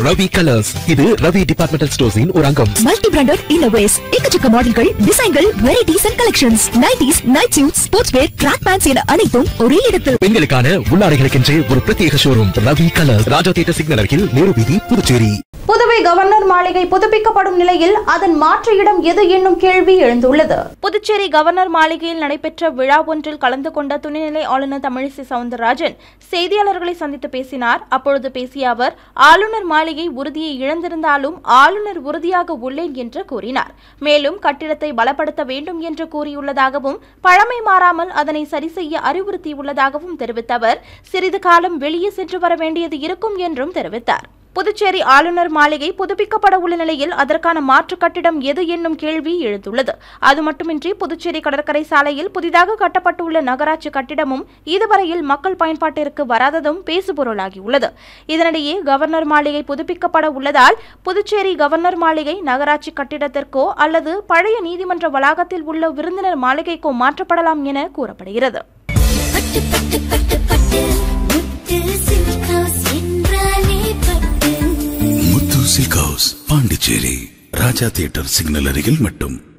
Ravi colours இது Ravi departmental ஸ்டோர்ஸின் ஒரு அங்கம் மல்டி பிராண்டட் இன்னோவேஸ் எக்கச்சக்க மாடல்கள் டிசைன்கள் varieties and collections nighties night suit sports wear track pants என அனைத்தும் ஒரே இடத்தில் பெண்களுக்கான உள்ளாடைகளுக்கென்றே ஒரு பிரத்யேக showroom Ravi colours Raja theatre signal அருகில் நேரு வீதி புதுச்சேரி புதுவை கவர்னர் மாளிகை புதுப்பிக்கப்படும் நிலையில் அதன் மாற்று இடம் எது என்னும் கேள்வி எழுந்துள்ளது புதுச்சேரி கவர்னர் மாளிகையில் நடைபெற்ற விழா ஒன்றில் கலந்து கொண்ட துணைநிலை ஆளுநர் தமிழிசை சவுந்தரராஜன் செய்தியாளர்களை சந்தித்து பேசினார் அப்பொழுது பேசிய அவர் ஆளுநர் மாளிகை உறுதியை இழந்திருந்தாலும் ஆளுநர் உறுதியாக உள்ளேன் என்று கூறினார் மேலும் கட்டிடத்தை பலப்படுத்த வேண்டும் என்று கூறியுள்ளதாகவும் பழமை மாறாமல் அதனை சரி செய்ய அறிவுறுத்தியுள்ளதாகவும் தெரிவித்த அவர் சிறிது காலம் வெளியே சென்று வர வேண்டியது இருக்கும் என்றும் தெரிவித்தார் புதுச்சேரி ஆளுநர் மாளிகை புதுப்பிக்கப்பட உள்ள நிலையில் அதற்கான மாற்று கட்டிடம் எது என்னும் கேள்வி எழுந்துள்ளது அது மட்டுமின்றி புதுச்சேரி கடற்கரை சாலையில் புதிதாக கட்டப்பட்டுள்ள நகராட்சி கட்டிடமும் இதுவரையில் மக்கள் பயன்பாட்டிற்கு வராததும் பேசுபொருளாகியுள்ளது இதனிடையே கவர்னர் மாளிகை புதுப்பிக்கப்பட உள்ளதால் புதுச்சேரி கவர்னர் மாளிகை நகராட்சி கட்டிடத்திற்கோ அல்லது பழைய நீதிமன்ற வளாகத்தில் உள்ள விருந்தினர் மாளிகைக்கோ மாற்றப்படலாம் என கூறப்படுகிறது பட்டு பட்டு பட்டு பட்டு முத்து சில்க் ஹவுஸ் என்றாலே பட்டு Muthu silk house Pondicherry Raja theatre signal அருகில் மட்டும்